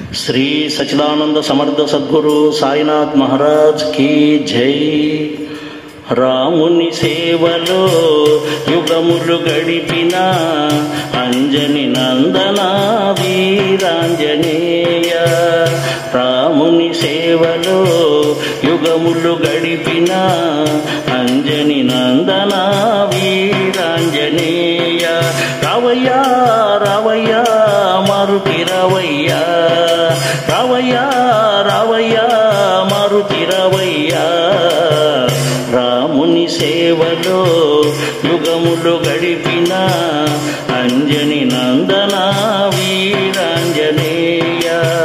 శ్రీ సచిదానంద సమర్థ సద్గురు సాయినాథ్ మహారాజ్ కీ జై రాముని సేవలో యుగములు గడిపిన అంజని నందన వీరాంజనేయ రాముని సేవలో యుగములు గడిపిన అంజని నందన వీరాంజనేయ రావయ్యా రావయ్యా మారుతి రావయ్యా రావయ్యా రావయ్యా మారుతి రావయ్యా రాముని సేవలో యుగములు గడిపిన అంజని నందన వీరాంజనేయ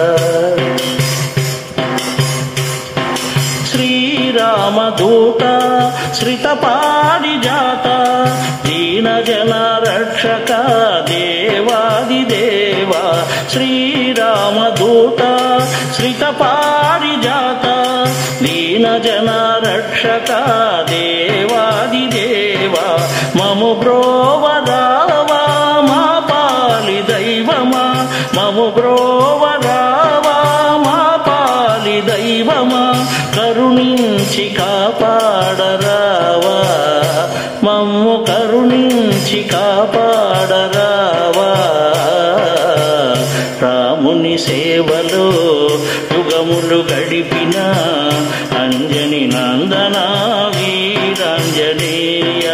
శ్రీరామదూత శ్రితపారిజాత దీనజన రక్షక దేవాదిదేవ శ్రీరామదూత శ్రితపారిజాత దీనజన రక్షక దేవాదిదేవ మము బ్రోవరావా మా పాలి దైవమా మము బ్రోవరావా మా పాలి దైవమా కరుణించి కాపాడరావా మమ్ము కరుణించి కాపాడరావా రాముని సేవలో యుగములు గడిపిన అంజని నందన వీరాంజనేయ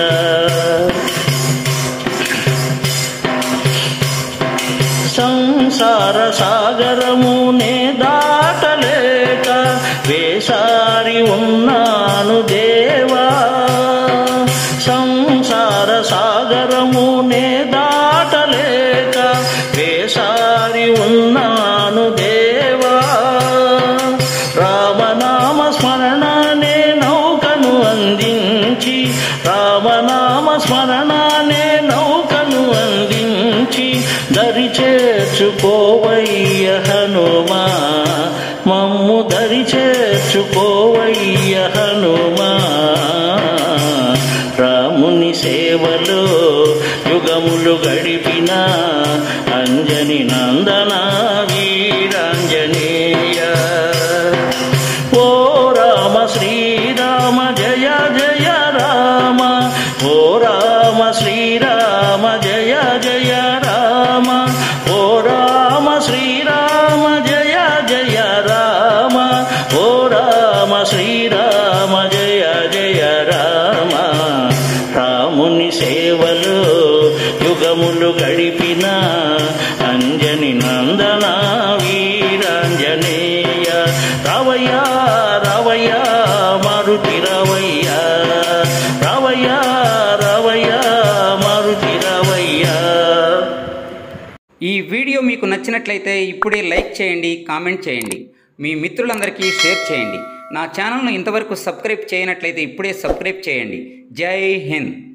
సంసార సాగరమునే దాటలేక వేసారి ఉన్నాను దేవా సంసార సాగరమునే దాటలేక వేసారి ఉన్నాను దేవా రామనామ స్మరణనే నౌకను అందించి రామనామ స్మరణనే నౌకను అందించి దరి చేర్చుకోవయ్య హనుమా మమ్ము దరి చేర్చుకోవయ్య హనుమా రాముని సేవలో యుగములు గడిపిన అంజని నందన వీరాంజనేయ ఓ రామ శ్రీరామ జయ జయ రామ ఓ రామ శ్రీరామ జయ జయ రామ ఓ రామ శ్రీరామ జయ జయ రామ ఓ రామ శ్రీరామ జయ జయ రామ రాముని సేవలో యుగములు గడిపిన అంజని నందన వీరాంజనేయ రావయ్యా రావయ్యా మారుతి రావయ్యా రావయ్యా రావయ్యా మారుతి రావయ్యా ఈ వీడియో మీకు నచ్చినట్లయితే ఇప్పుడే లైక్ చేయండి కామెంట్ చేయండి మీ మిత్రులందరికీ షేర్ చేయండి నా ఛానల్ను ఇంతవరకు సబ్స్క్రైబ్ చేయనట్లయితే ఇప్పుడే సబ్స్క్రైబ్ చేయండి జై హింద్